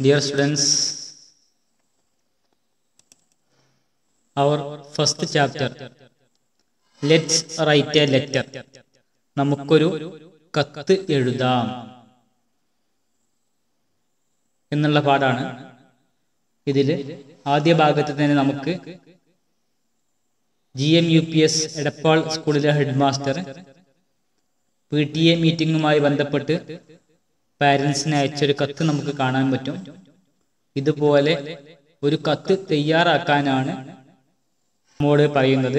Dear students, our first chapter, let's write a letter. നമുക്കൊരു കത്ത് എഴുതാം എന്നുള്ള പാടാണ് ഇതിൽ ആദ്യ ഭാഗത്ത് തന്നെ നമുക്ക് G M U P S Edappal സ്കൂളിലെ head master P T A മീറ്റിംഗുമായി ബന്ധപ്പെട്ട് പാരൻസിന് അയച്ചൊരു കത്ത് നമുക്ക് കാണാൻ പറ്റും ഇതുപോലെ ഒരു കത്ത് തയ്യാറാക്കാനാണ് നമ്മോട് പറയുന്നത്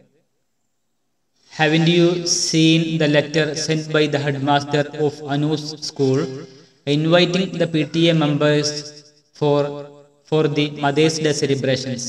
having you seen the letter send by the head master of Anu's school inviting the P T A members for for the mother's day celebrations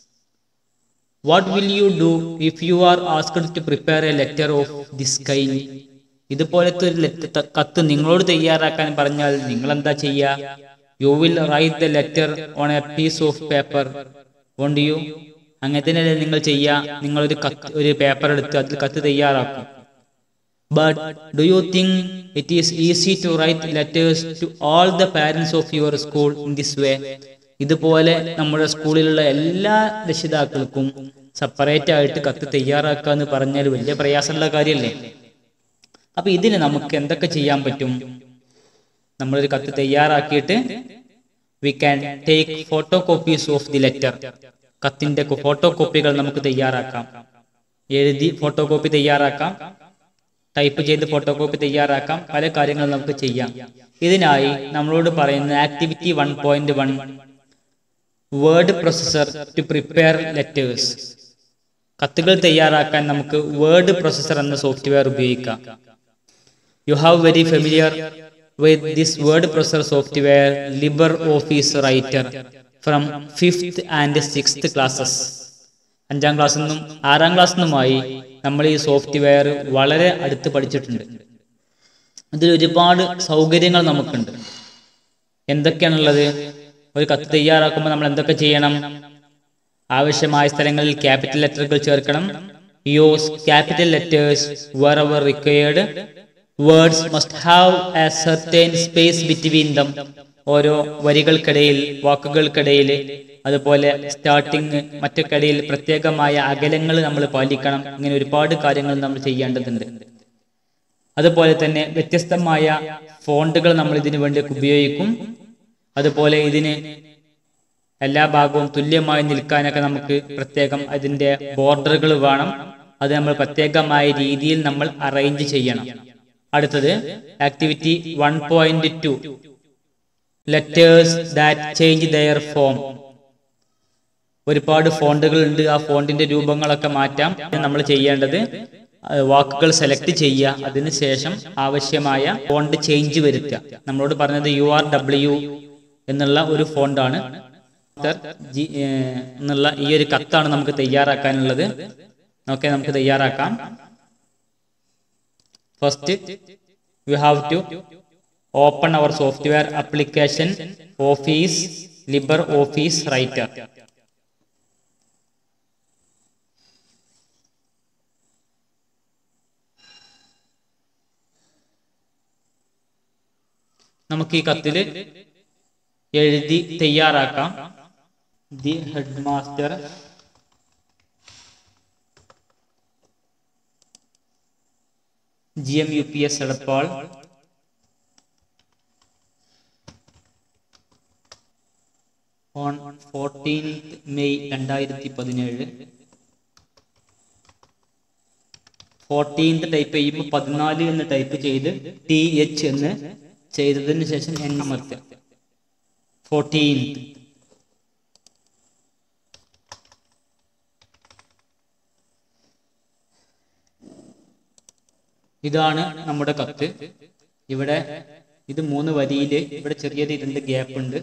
what will you do if you are asked to prepare a letter of this kind ഇതുപോലത്തെ ഒരു letter കത്ത് നിങ്ങളോട് തയ്യാറാക്കാൻ പറഞ്ഞാൽ നിങ്ങൾ എന്താ ചെയ്യുക you will write the letter on a piece of paper won't you അങ്ങനെ തന്നെയല്ലേ നിങ്ങൾ ചെയ്യുക നിങ്ങളൊരു കത്ത് ഒരു പേപ്പർ എടുത്ത് അതിൽ കത്ത് തയ്യാറാക്കും but do you think it is easy to write letters to all the parents of your school in this way ഇതുപോലെ നമ്മുടെ സ്കൂളിലുള്ള എല്ലാ രക്ഷിതാക്കൾക്കും സെപ്പറേറ്റ് ആയിട്ട് കത്ത് തയ്യാറാക്കുക എന്ന് പറഞ്ഞാൽ വലിയ പ്രയാസമുള്ള കാര്യമല്ലേ അപ്പൊ ഇതിന് നമുക്ക് എന്തൊക്കെ ചെയ്യാൻ പറ്റും നമ്മളൊരു കത്ത് തയ്യാറാക്കിയിട്ട് we can take photocopies of the letter കത്തിന്റെ ഫോട്ടോ കോപ്പികൾ നമുക്ക് തയ്യാറാക്കാം എഴുതി ഫോട്ടോ കോപ്പി തയ്യാറാക്കാം ടൈപ്പ് ചെയ്ത് ഫോട്ടോ കോപ്പി തയ്യാറാക്കാം പല കാര്യങ്ങളും നമുക്ക് ചെയ്യാം ഇതിനായി നമ്മളോട് പറയുന്ന activity one point one word processor to prepare letters കത്തുകൾ തയ്യാറാക്കാൻ നമുക്ക് വേർഡ് പ്രൊസസർ എന്ന സോഫ്റ്റ്വെയർ ഉപയോഗിക്കാം you have very familiar with this word processor software Libre Office Writer from fifth and sixth classes അഞ്ചാം ക്ലാസ്സിൽ നിന്നും ആറാം ക്ലാസ്സിൽ നിന്നുമായി നമ്മൾ ഈ സോഫ്റ്റ്വെയർ വളരെ അടുത്ത് പഠിച്ചിട്ടുണ്ട് ഇതിൽ ഒരുപാട് സൗകര്യങ്ങൾ നമുക്കുണ്ട് എന്തൊക്കെയാണുള്ളത് ഒരു കത്ത് തയ്യാറാക്കുമ്പോൾ നമ്മൾ എന്തൊക്കെ ചെയ്യണം ആവശ്യമായ സ്ഥലങ്ങളിൽ ക്യാപിറ്റൽ ലെറ്ററുകൾ ചേർക്കണം use capital letters wherever required words must have a certain space between them ഓരോ വരികൾക്കിടയിൽ വാക്കുകൾക്കിടയിൽ അതുപോലെ സ്റ്റാർട്ടിങ് മറ്റൊക്കിടയിൽ പ്രത്യേകമായ അകലങ്ങൾ നമ്മൾ പാലിക്കണം ഇങ്ങനെ ഒരുപാട് കാര്യങ്ങൾ നമ്മൾ ചെയ്യേണ്ടതുണ്ട് അതുപോലെ തന്നെ വ്യത്യസ്തമായ ഫോണ്ടുകൾ നമ്മൾ ഇതിനു വേണ്ടി ഉപയോഗിക്കും അതുപോലെ ഇതിന് എല്ലാ ഭാഗവും തുല്യമായി നിൽക്കാനൊക്കെ നമുക്ക് പ്രത്യേകം അതിന്റെ ബോർഡറുകൾ വേണം അത് നമ്മൾ പ്രത്യേകമായ രീതിയിൽ നമ്മൾ അറേഞ്ച് ചെയ്യണം അടുത്തത് activity one point two letters that change their form ഒരുപാട് ഫോണ്ടുകൾ ഉണ്ട് ആ ഫോണ്ടിന്റെ രൂപങ്ങളൊക്കെ മാറ്റാം നമ്മൾ ചെയ്യേണ്ടത് വാക്കുകൾ സെലക്ട് ചെയ്യുക അതിനുശേഷം ആവശ്യമായ ഫോണ്ട് ചേഞ്ച് വരുത്തുക നമ്മളോട് പറഞ്ഞത് യു ആർ ഡബ്ല്യു എന്നുള്ള ഒരു ഫോണ്ടാണ് എന്നുള്ള ഈ ഒരു കത്താണ് നമുക്ക് തയ്യാറാക്കാനുള്ളത് ഓക്കെ നമുക്ക് തയ്യാറാക്കാം first you have to open our software application office Libre Office Writer നമുക്ക് ഈ കത്തില് എഴുതി തയ്യാറാക്കാം the head master G M U P S Edappal on fourteenth May രണ്ടായിരത്തി പതിനേഴ് ഫോർട്ടീൻത്ത് ടൈപ്പ് ചെയ്യുമ്പോൾ പതിനാല് എന്ന് ടൈപ്പ് ചെയ്ത് ടി എച്ച് എന്ന് ചെയ്തതിന് ശേഷം എൻ അമർത്തുക ഫോർട്ടീൻത്ത് ഇതാണ് നമ്മുടെ കത്ത് ഇവിടെ ഇത് മൂന്ന് വരിയില് ഇവിടെ ചെറിയൊരു രണ്ട് ഗ്യാപ്പ് ഉണ്ട്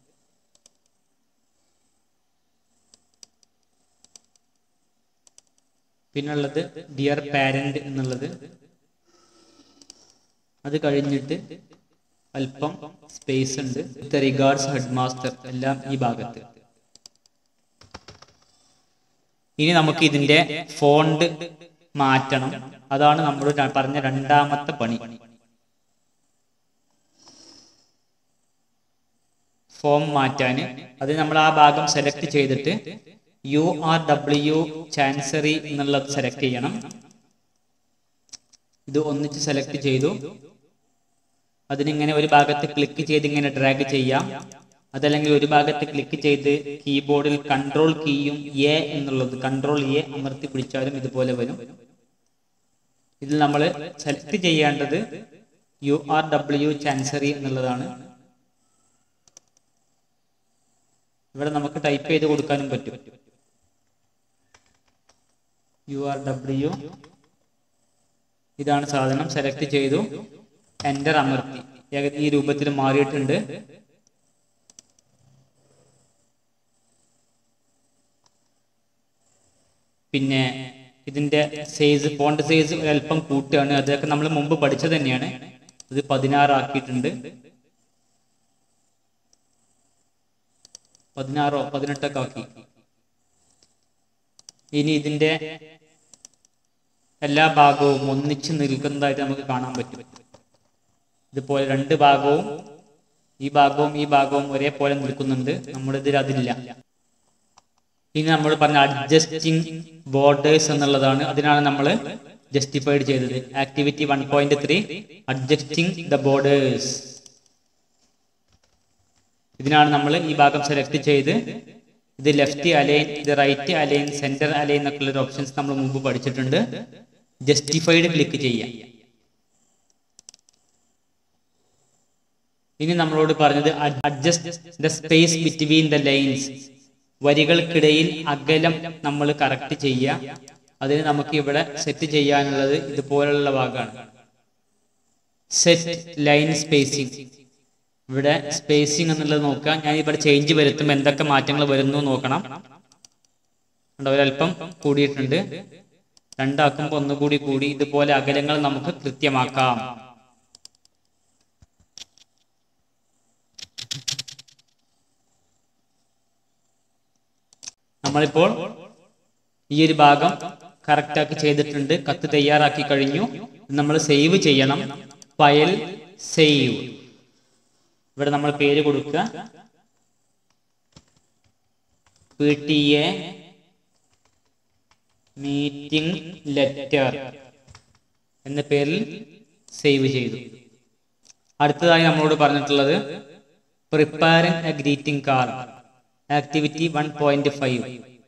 പിന്നുള്ളത് ഡിയർ പാരന്റ് എന്നുള്ളത് അത് കഴിഞ്ഞിട്ട് അല്പം സ്പേസ് ഉണ്ട് റിഗാർഡ്സ് ഹെഡ് മാസ്റ്റർ എല്ലാം ഈ ഭാഗത്ത് ഇനി നമുക്ക് ഇതിന്റെ ഫോണ്ട് മാറ്റണം അതാണ് നമ്മൾ ര- പറഞ്ഞ രണ്ടാമത്തെ പണി ഫോം മാറ്റാൻ അത് നമ്മൾ ആ ഭാഗം സെലക്ട് ചെയ്തിട്ട് യു ആർ ഡബ്ല്യു ചാൻസറി എന്നുള്ളത് സെലക്ട് ചെയ്യണം ഇത് ഒന്നിച്ച് സെലക്ട് ചെയ്തു അതിനിങ്ങനെ ഒരു ഭാഗത്ത് ക്ലിക്ക് ചെയ്ത് ഇങ്ങനെ ഡ്രാഗ് ചെയ്യാം അതല്ലെങ്കിൽ ഒരു ഭാഗത്ത് ക്ലിക്ക് ചെയ്ത് കീബോർഡിൽ കൺട്രോൾ കീയും എ എന്നുള്ളത് കൺട്രോൾ എ അമർത്തി പിടിച്ചാലും ഇതുപോലെ വരും ഇതിൽ നമ്മൾ സെലക്ട് ചെയ്യേണ്ടത് യു ആർ ഡബ്ല്യു ചാൻസറി എന്നുള്ളതാണ് ഇവിടെ നമുക്ക് ടൈപ്പ് ചെയ്ത് കൊടുക്കാനും പറ്റും യു ആർ ഡബ്ല്യു ഇതാണ് സാധനം സെലക്ട് ചെയ്തു എൻ്റർ അമർത്തി ഏക- ഈ രൂപത്തിൽ മാറിയിട്ടുണ്ട് പിന്നെ ഇതിന്റെ സൈസ് ഫോണ്ട് സൈസ് ഒരല്പം കൂട്ടുകയാണ് അതൊക്കെ നമ്മൾ മുമ്പ് പഠിച്ചത് തന്നെയാണ് ഇത് പതിനാറ് ആക്കിയിട്ടുണ്ട് പതിനാറോ പതിനെട്ടൊക്കെ ആക്കി ഇനി ഇതിന്റെ എല്ലാ ഭാഗവും ഒന്നിച്ച് നിൽക്കുന്നതായിട്ട് നമുക്ക് കാണാൻ പറ്റും ഇതുപോലെ രണ്ട് ഭാഗവും ഈ ഭാഗവും ഈ ഭാഗവും ഒരേപോലെ നിൽക്കുന്നുണ്ട് നമ്മുടെ ഇതിൽ അതില്ല ഇനി നമ്മൾ പറഞ്ഞ അഡ്ജസ്റ്റിംഗ് ബോർഡേഴ്സ് എന്നുള്ളതാണ് അതിനാണ് നമ്മൾ ജസ്റ്റിഫൈഡ് ചെയ്തത് activity one point three adjusting the borders ഇതിനാണ് നമ്മൾ ഈ ഭാഗം സെലക്ട് ചെയ്ത് ഇത് ലെഫ്റ്റ് അലൈൻ ഇത് റൈറ്റ് അലൈൻ സെന്റർ അലൈൻ എന്നൊക്കെയുള്ള ഒരു ഓപ്ഷൻസ് നമ്മൾ മുമ്പ് പഠിച്ചിട്ടുണ്ട് ജസ്റ്റിഫൈഡ് ക്ലിക്ക് ചെയ്യാം ഇനി നമ്മളോട് പറഞ്ഞത് adjust the space between the lines വരികൾക്കിടയിൽ അകലം നമ്മൾ കറക്റ്റ് ചെയ്യുക അതിന് നമുക്ക് ഇവിടെ സെറ്റ് ചെയ്യാനുള്ളത് ഇതുപോലുള്ള ഭാഗമാണ് സെറ്റ് ലൈൻ സ്പേസിംഗ് ഇവിടെ സ്പേസിംഗ് എന്നുള്ളത് നോക്കുക ഞാൻ ഇവിടെ ചേഞ്ച് വരുത്തുമ്പോൾ എന്തൊക്കെ മാറ്റങ്ങൾ വരുന്നു നോക്കണം കണ്ടോ, ഒരല്പം കൂടിയിട്ടുണ്ട് രണ്ടാക്കുമ്പോൾ ഒന്നുകൂടി കൂടി ഇതുപോലെ അകലങ്ങൾ നമുക്ക് കൃത്യമാക്കാം നമ്മളിപ്പോൾ ഈ ഒരു ഭാഗം കറക്റ്റാക്കി ചെയ്തിട്ടുണ്ട് കത്ത് തയ്യാറാക്കി കഴിഞ്ഞു നമ്മൾ സേവ് ചെയ്യണം ഫയൽ സേവ് ഇവിടെ നമ്മൾ പേര് കൊടുക്കുക P T A meeting letter എന്ന പേരിൽ സേവ് ചെയ്തു അടുത്തതായി നമ്മളോട് പറഞ്ഞിട്ടുള്ളത് preparing a greeting card activity one point five